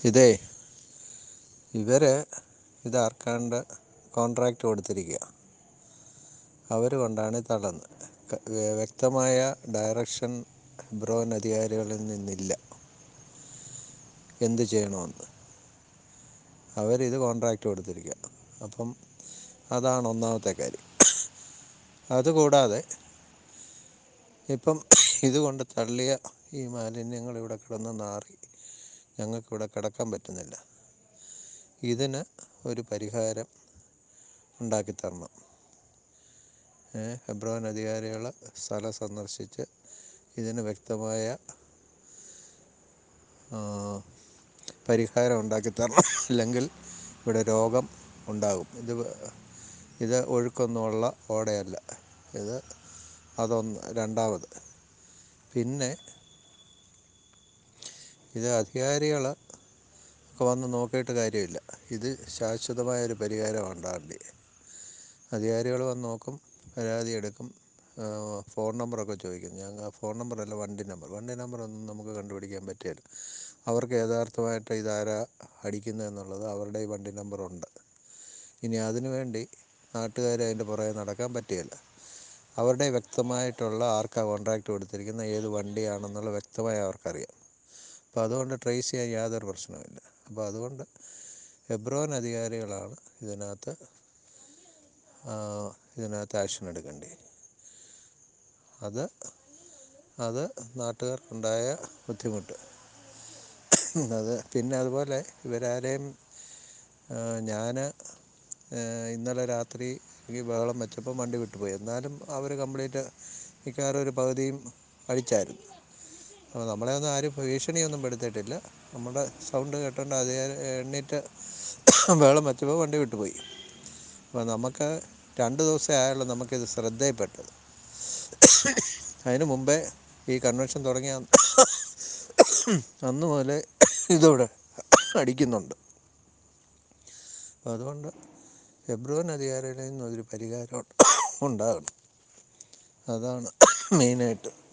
ഇതേ ഇവർ ഇത് ആർക്കാണ്ട് കോൺട്രാക്റ്റ് കൊടുത്തിരിക്കുക അവർ കൊണ്ടാണ് തള്ളുന്നത് ക- വ്യക്തമായ ഡയറക്ഷൻ ബ്രോൻ അധികാരികളിൽ നിന്നില്ല എന്ത് ചെയ്യണമെന്ന് അവരിത് കോൺട്രാക്റ്റ് കൊടുത്തിരിക്കുക അപ്പം അതാണ് ഒന്നാമത്തെ കാര്യം അതുകൂടാതെ ഇപ്പം ഇതുകൊണ്ട് തള്ളിയ ഈ മാലിന്യങ്ങൾ ഇവിടെ കിടന്ന് നാറി ഞങ്ങൾക്കിവിടെ കിടക്കാൻ പറ്റുന്നില്ല ഇതിന് ഒരു പരിഹാരം ഉണ്ടാക്കി തരണം ഏ, ഹെബ്രോൻ അധികാരികൾ സ്ഥലം സന്ദർശിച്ച് ഇതിന് വ്യക്തമായ ആ, പരിഹാരം ഉണ്ടാക്കി തരണം അല്ലെങ്കിൽ ഇവിടെ രോഗം ഉണ്ടാകും ഇത് വ- ഇത് ഒഴുക്കൊന്നുമുള്ള ഓടയല്ല ഇത് അതൊന്ന് രണ്ടാമത് പിന്നെ ഇത് അധികാരികൾ ഒക്കെ വന്ന് നോക്കിയിട്ട് കാര്യമില്ല ഇത് ശാശ്വതമായ ഒരു പരിഹാരം ഉണ്ടാകേണ്ടി അധികാരികൾ വന്ന് നോക്കും പരാതി എടുക്കും ആ, ഫോൺ നമ്പറൊക്കെ ചോദിക്കും ഞങ്ങൾ ഫോൺ നമ്പറല്ല വണ്ടി നമ്പർ വണ്ടി നമ്പറൊന്നും നമുക്ക് കണ്ടുപിടിക്കാൻ പറ്റില്ല അവർക്ക് യഥാർത്ഥമായിട്ട് ഇതാരാ അടിക്കുന്നതെന്നുള്ളത് അവരുടെ ഈ വണ്ടി നമ്പറുണ്ട് ഇനി അതിനു വേണ്ടി നാട്ടുകാർ അതിൻ്റെ പുറകെ നടക്കാൻ പറ്റുകയില്ല അവരുടെ വ്യക്തമായിട്ടുള്ള ആർക്കാ കോൺട്രാക്റ്റ് കൊടുത്തിരിക്കുന്ന ഏത് വണ്ടിയാണെന്നുള്ള വ്യക്തമായി അവർക്കറിയാം അപ്പോൾ അതുകൊണ്ട് ട്രേസ് ചെയ്യാൻ യാതൊരു പ്രശ്നവുമില്ല അപ്പോൾ അതുകൊണ്ട് എബ്രോൻ അധികാരികളാണ് ഇതിനകത്ത് ആ, ഇതിനകത്ത് ആക്ഷൻ എടുക്കേണ്ടി അത് അത് നാട്ടുകാർക്കുണ്ടായ ബുദ്ധിമുട്ട് അത് പിന്നെ അതുപോലെ ഇവരാരെയും ഞാൻ ഇന്നലെ രാത്രി ഈ ബഹളം വെച്ചപ്പോൾ വണ്ടി വിട്ടുപോയി എന്നാലും അവർ കംപ്ലീറ്റ് മിക്കവാറും ഒരു പകുതിയും അടിച്ചായിരുന്നു അപ്പോൾ നമ്മളെ ഒന്നും ആരും ഭീഷണിയൊന്നും പെടുത്തിയിട്ടില്ല നമ്മുടെ സൗണ്ട് കേട്ടോണ്ട് അത് എണ്ണീറ്റ് ബഹളം വെച്ചപ്പോൾ വണ്ടി വിട്ടുപോയി അപ്പോൾ നമുക്ക് രണ്ട് ദിവസമേ ആയുള്ളൂ നമുക്കിത് ശ്രദ്ധയിൽപ്പെട്ടത് അതിന് മുമ്പേ ഈ കൺവെൻഷൻ തുടങ്ങിയ അന്ന് മുതലേ ഇതിവിടെ അടിക്കുന്നുണ്ട് അപ്പോൾ അതുകൊണ്ട് ഫെബ്രുവരി അധികാരികളിൽ നിന്ന് ഒരു പരിഹാരം ഉണ്ടാകണം അതാണ് മെയിനായിട്ട്